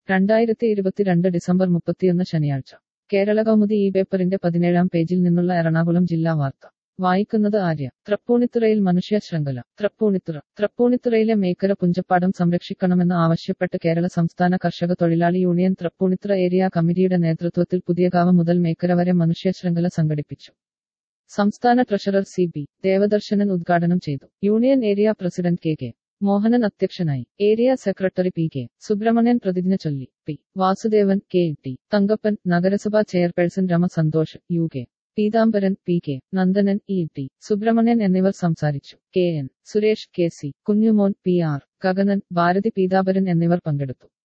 രണ്ടായിരത്തി ഇരുപത്തിരണ്ട് ഡിസംബർ മുപ്പത്തിയൊന്ന് ശനിയാഴ്ച കേരള കൗമുദി ഈ പേപ്പറിന്റെ പതിനേഴാം പേജിൽ നിന്നുള്ള എറണാകുളം ജില്ലാ വാർത്ത വായിക്കുന്നത് ആര്യ തൃപ്പൂണിത്തുറയിൽ മനുഷ്യ ശൃംഖല തൃപ്പൂണിത്തുറ തൃപ്പൂണിത്തുറയിലെ മേക്കര പുഞ്ചപ്പാടം സംരക്ഷിക്കണമെന്ന് ആവശ്യപ്പെട്ട് കേരള സംസ്ഥാന കർഷക തൊഴിലാളി യൂണിയൻ തൃപ്പൂണിത്തുറ ഏരിയ കമ്മിറ്റിയുടെ നേതൃത്വത്തിൽ പുതിയകാവ് മുതൽ മേക്കര വരെ മനുഷ്യ ശൃംഖല സംഘടിപ്പിച്ചു സംസ്ഥാന ട്രഷറർ സി ബി ദേവദർശനൻ ഉദ്ഘാടനം ചെയ്തു union area president K K Mohanan അധ്യക്ഷനായി area secretary P K Subramanian പ്രതിജ്ഞ ചൊല്ലി P Vasudevan K T Thankappan നഗരസഭാ chairperson Rama Santhosh U K Peethambaran P K Nandanan E T Subramanian എന്നിവർ സംസാരിച്ചു K N Suresh K C Kunjumon P R Gaganan Bharathi Peethambaran എന്നിവർ പങ്കെടുത്തു